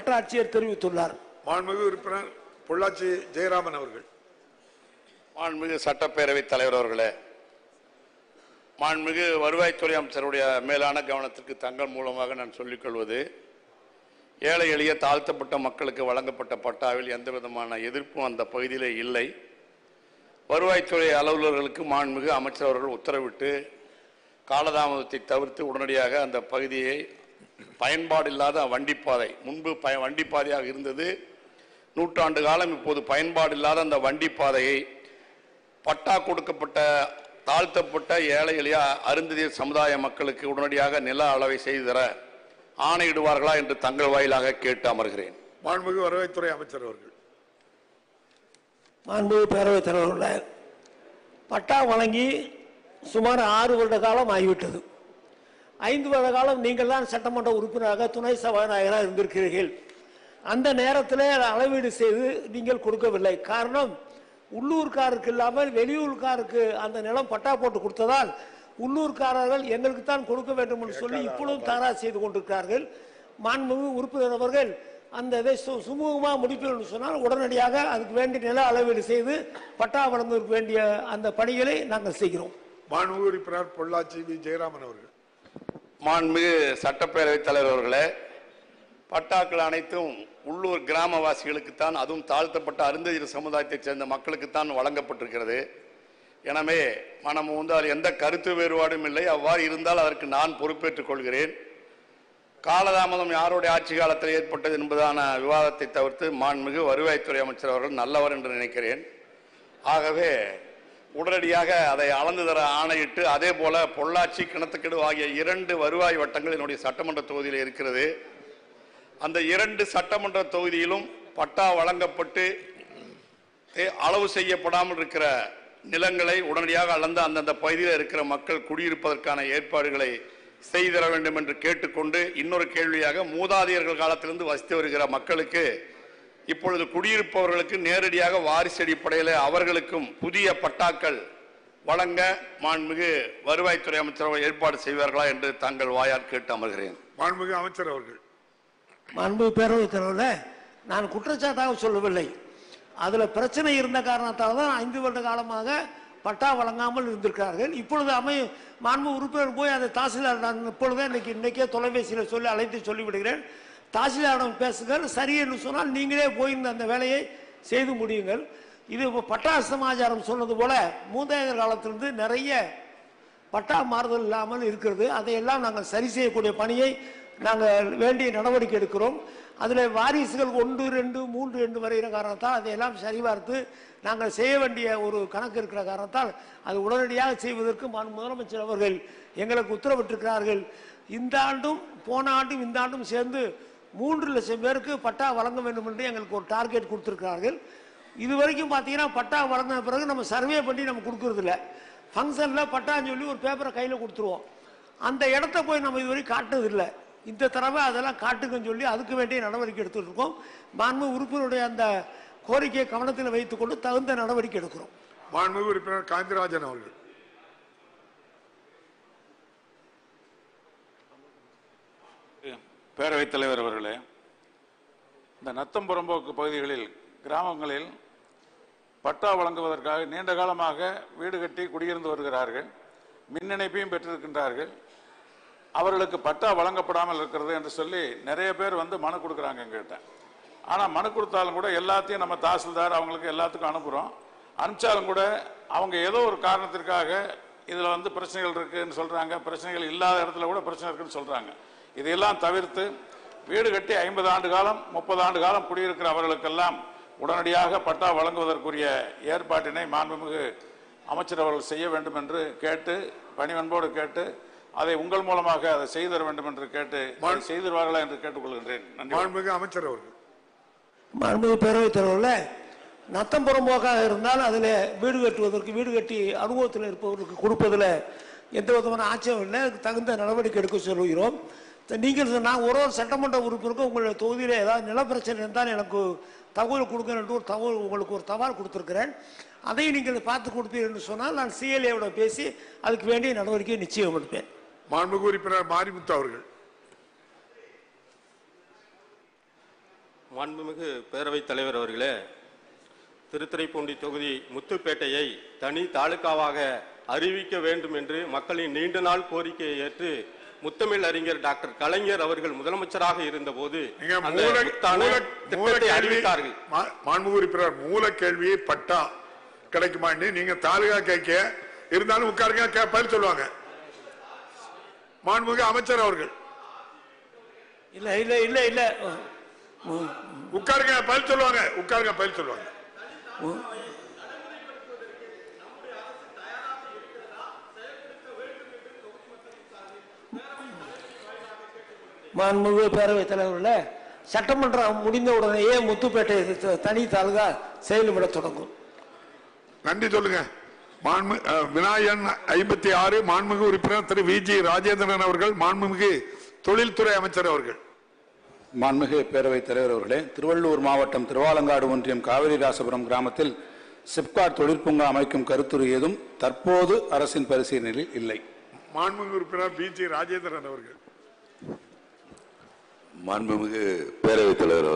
மாவட்ட ஆட்சியர் தெரிவித்துள்ளார் மாண்புமிகு உறுப்பினர் பொள்ளாச்சி ஜெயராமன் அவர்கள் மாண்புமிகு சட்டப்பேரவை தலைவர் அவர்களே மாண்புமிகு வருவாய்த்துறை அமைச்சருடைய மேலான கவனத்திற்கு தங்கள் மூலமாக நான் சொல்லிக்கொள்வது ஏழை எளிய தாழ்த்தப்பட்ட மக்களுக்கு வழங்கப்பட்ட பட்டாவில் எந்த விதமான எதிர்ப்பும் அந்த பகுதியிலே இல்லை வருவாய்த்துறை அலுவலர்களுக்கு மாண்புமிகு அமைச்சர் அவர்கள் உத்தரவிட்டு காலதாமதத்தை தவிர்த்து உடனடியாக அந்த பகுதியை பயன்பாடில்லாத வண்டிப்பாதை முன்பு பய வண்டிப்பாதையாக இருந்தது நூற்றாண்டு காலம் இப்போது பயன்பாடில்லாத அந்த வண்டிப்பாதையை பட்டா கொடுக்கப்பட்ட தாழ்த்தப்பட்ட ஏழை எளிய அருந்ததியர் சமுதாய மக்களுக்கு உடனடியாக நில அளவை செய்து தர ஆணையிடுவார்களா என்று தங்கள் வாயிலாக கேட்டு அமர்கிறேன் மாண்புமிகு வருவாய்த்துறை அமைச்சர் அவர்கள் மாண்புமிகு பேரவைத் தலைவர்களே பட்டா வழங்கி சுமார் ஆறு வருட காலம் ஆகிவிட்டது ஐந்து வருட காலம் நீங்கள் தான் சட்டமன்ற உறுப்பினராக துணை சபாநாயகராக இருந்திருக்கிறீர்கள் அந்த நேரத்தில் அளவீடு செய்து நீங்கள் கொடுக்கவில்லை காரணம் உள்ளூர்காருக்கு இல்லாமல் வெளியூர்காருக்கு அந்த நிலம் பட்டா போட்டு கொடுத்ததால் உள்ளூர்காரர்கள் எங்களுக்கு தான் கொடுக்க வேண்டும் என்று சொல்லி இப்பொழுதும் தகராறு செய்து கொண்டிருக்கிறார்கள் மாண்புமிகு உறுப்பினர் அவர்கள் அந்த இதை சு- சுமூகமா முடிப்பீர்கள் என்று சொன்னால் உடனடியாக அதுக்கு வேண்டிய நில அளவீடு செய்து பட்டா வழங்குவதற்கு வேண்டிய அந்த பணிகளை நாங்கள் செய்கிறோம் மாண்புமிகு உறுப்பினர் பொள்ளாச்சி வி ஜெயராமன் அவர்கள் மாண்புமிகு சட்டப்பேரவைத் தலைவர் அவர்களே பட்டாக்கள் அனைத்தும் உள்ளூர் கிராமவாசிகளுக்குத்தான் அதுவும் தாழ்த்தப்பட்ட அருந்ததியர் சமுதாயத்தைச் சேர்ந்த மக்களுக்குத்தான் வழங்கப்பட்டிருக்கிறது எனவே மனம் வந்து அதில் எந்த கருத்து வேறுபாடும் இல்லை அவ்வாறு இருந்தால் அதற்கு நான் பொறுப்பேற்றுக் கொள்கிறேன் காலதாமதம் யாருடைய ஆட்சி காலத்தில் ஏற்பட்டது என்பதான விவாதத்தை தவிர்த்து மாண்புமிகு வருவாய்த்துறை அமைச்சர் அவர்கள் நல்லவர் என்று நினைக்கிறேன் ஆகவே உடனடியாக அதை அளந்து தர ஆணையிட்டு அதே போல பொள்ளாச்சி கிணத்துக்கெடு ஆகிய இரண்டு வருவாய் வட்டங்கள் என்னுடைய சட்டமன்ற தொகுதியில் இருக்கிறது அந்த இரண்டு சட்டமன்ற தொகுதியிலும் பட்டா வழங்கப்பட்டு தே- அளவு செய்யப்படாமல் இருக்கிற நிலங்களை உடனடியாக அளந்து அந்தந்த பகுதியில் இருக்கிற மக்கள் குடியிருப்பதற்கான ஏற்பாடுகளை செய்தர வேண்டும் என்று கேட்டுக்கொண்டு இன்னொரு கேள்வியாக மூதாதையர்கள் காலத்திலிருந்து வசித்து வருகிற மக்களுக்கு இப்பொழுது குடியிருப்பவர்களுக்கு நேரடியாக வாரிசு அடிப்படையில் அவர்களுக்கும் புதிய பட்டாக்கள் வழங்க மாண்புமிகு வருவாய்த்துறை அமைச்சர் அவர்கள் ஏற்பாடு செய்வார்களா என்று தங்கள் வாயால் கேட்டு அமர்கிறேன் மாண்புமிகு அமைச்சர் அவர்கள் மாண்பு பேரவைத் தலைவர்களே நான் குற்றச்சாட்டாக சொல்லவில்லை அதில் பிரச்சனை இருந்த காரணத்தால் தான் ஐந்து வருட காலமாக பட்டா வழங்காமல் இருந்திருக்கிறார்கள் இப்பொழுது அமை மாண்பு உறுப்பினர் போய் அதை தாசில்தார் நான் இப்பொழுதே இன்னைக்கு இன்னைக்கே தொலைபேசியில் சொல்லி அழைத்து சொல்லிவிடுகிறேன் தாசில்தாரிடம் பேசுங்கள் சரி என்று சொன்னால் நீங்களே போய் இந்த அந்த வேலையை செய்து முடியுங்கள் இது இப்போ பட்டா சமாச்சாரம் சொன்னது போல மூதாதையர் காலத்திலிருந்து நிறைய பட்டா மாறுதல் இல்லாமல் இருக்கிறது அதையெல்லாம் நாங்கள் சரி செய்யக்கூடிய பணியை நாங்கள் வேண்டிய நடவடிக்கை எடுக்கிறோம் அதில் வாரிசுகள் ஒன்று ரெண்டு மூன்று ரெண்டு வரைகிற காரணத்தால் அதையெல்லாம் சரிபார்த்து நாங்கள் செய்ய வேண்டிய ஒரு கணக்கு இருக்கிற காரணத்தால் அது உடனடியாக செய்வதற்கு மாண்பு முதலமைச்சர் அவர்கள் எங்களுக்கு உத்தரவிட்டிருக்கிறார்கள் இந்த ஆண்டும் போன ஆண்டும் இந்த ஆண்டும் சேர்ந்து மூன்று லட்சம் பேருக்கு பட்டா வழங்க வேண்டும் என்று எங்களுக்கு ஒரு டார்கெட் கொடுத்திருக்கிறார்கள் இது வரைக்கும் பார்த்தீங்கன்னா பட்டா வழங்கின பிறகு நம்ம சர்வே பண்ணி நம்ம கொடுக்கறது இல்ல ஃபங்க்ஷனில் பட்டான்னு சொல்லி ஒரு பேப்பரை கையில் கொடுத்துருவோம் அந்த இடத்த போய் நம்ம இதுவரை காட்டுறது இல்லை இந்த தடவை அதெல்லாம் காட்டுங்கன்னு சொல்லி அதுக்கு வேண்டிய நடவடிக்கை எடுத்துட்டு இருக்கோம் மாண்பு உறுப்பினருடைய அந்த கோரிக்கையை கவனத்தில் வைத்துக்கொண்டு தகுந்த நடவடிக்கை எடுக்கிறோம் மாண்புமிகு உறுப்பினர் காந்திராஜன் அவர்கள் பேரவைத் தலைவர் அவர்களே இந்த நத்தம் புறம்போக்கு பகுதிகளில் கிராமங்களில் பட்டா வழங்குவதற்காக நீண்ட காலமாக வீடு கட்டி குடியிருந்து வருகிறார்கள் மின் இணைப்பையும் பெற்றிருக்கின்றார்கள் அவர்களுக்கு பட்டா வழங்கப்படாமல் இருக்கிறது என்று சொல்லி நிறைய பேர் வந்து மனு கொடுக்குறாங்க எங்ககிட்ட ஆனால் மனு கொடுத்தாலும் கூட எல்லாத்தையும் நம்ம தாசில்தார் அவங்களுக்கு எல்லாத்துக்கும் அனுப்புகிறோம் அனுப்பிச்சாலும் கூட அவங்க ஏதோ ஒரு காரணத்திற்காக இதில் வந்து பிரச்சனைகள் இருக்குன்னு சொல்கிறாங்க பிரச்சனைகள் இல்லாத இடத்துல கூட பிரச்சனை இருக்குன்னு சொல்கிறாங்க இதையெல்லாம் தவிர்த்து வீடு கட்டி ஐம்பது ஆண்டு காலம் முப்பது ஆண்டு காலம் குடியிருக்கிற அவர்களுக்கெல்லாம் உடனடியாக பட்டா வழங்குவதற்குரிய ஏற்பாட்டினை மாண்புமிகு அமைச்சர் அவர்கள் செய்ய வேண்டும் என்று கேட்டு பணிவன்போடு கேட்டு அதை உங்கள் மூலமாக அதை செய்து தர வேண்டும் என்று கேட்டு அதை செய்து தருவார்களா என்று கேட்டுக்கொள்கின்றேன் நன்றி மாண்புமிகு அமைச்சர் அவர்கள் மாண்புமிகு பேரவைத் தலைவரில் நத்தம் புறம்போக்காக இருந்தால் அதில் வீடு கட்டுவதற்கு வீடு கட்டி அனுபவத்தில் இருப்பவர்களுக்கு கொடுப்பதில் எந்த விதமான ஆட்சேபம் இல்லை அதுக்கு தகுந்த நடவடிக்கை எடுக்க சொல்கிறோம் த- நீங்கள் சொ- நான் ஒரு ஒரு சட்டமன்ற உறுப்பினருக்கும் உங்களுடைய தொகுதியில் ஏதாவது நிலப்பிரச்சனை இருந்தால் எனக்கு தகவல் கொடுங்க என்று ஒரு தகவல் உங்களுக்கு ஒரு தபால் கொடுத்துருக்கிறேன் அதையும் நீங்கள் பார்த்து கொடுப்பீர்கள் என்று சொன்னால் நான் சிஎல்ஏவோட பேசி அதுக்கு வேண்டிய நடவடிக்கையை நிச்சயம் எடுப்பேன் மாண்புமிகு உறுப்பினர் மாரிமுத்து அவர்கள் மாண்புமிகு பேரவைத் தலைவர் அவர்களே திருத்துறைப்பூண்டி தொகுதி முத்துப்பேட்டையை தனி தாலுகாவாக அறிவிக்க வேண்டும் என்று மக்களின் நீண்ட நாள் கோரிக்கையை ஏற்று முத்தமிழ் அறிஞர் டாக்டர் கலைஞர் அவர்கள் முதலமைச்சராக இருந்தபோது நீங்க அந்த மூல முத்தான மூல- மூல திட்டத்தை கேள்வி அறிவித்தார்கள் மா- மாண்புமிகு உறுப்பினர் மூல கேள்வியை பட்டா கிடைக்குமான்னு நீங்க தாலுகா கேட்க இருந்தாலும் உட்காருங்க கே- பதில் சொல்லுவாங்க மாண்புமிகு அமைச்சர் அவர்கள் இல்ல இல்ல இல்ல இல்ல உ- உட்காருங்க பதில் சொல்லுவாங்க உட்காருங்க பதில் சொல்லுவாங்க உ- மாண்புமிகு பேரவைத் தலைவர்கள சட்டமன்றம் முடிந்த உடனேயே முத்துப்பேட்டை த- தனி தாலுகா செயல்பட தொடங்கும் நன்றி சொல்லுங்க மாண்பு அஹ், விநாயகன் ஐம்பத்தி ஆறு மாண்புமிகு உறுப்பினர் திரு வி ஜி ராஜேந்திரன் அவர்கள் மாண்புமிகு தொழில்துறை அமைச்சர் அவர்கள் மாண்புமிகு பேரவைத் தலைவர் அவர்களே திருவள்ளூர் மாவட்டம் திருவாலங்காடு ஒன்றியம் காவிரி ராசபுரம் கிராமத்தில் சிப்காட் தொழிற்பூங்கா அமைக்கும் கருத்துரு ஏதும் தற்போது அரசின் பரிசீலனையில் இல்லை மாண்புமிகு உறுப்பினர் வி ஜி ராஜேந்திரன் அவர்கள் மாண்புமிகு பேரவைத் தலைவர்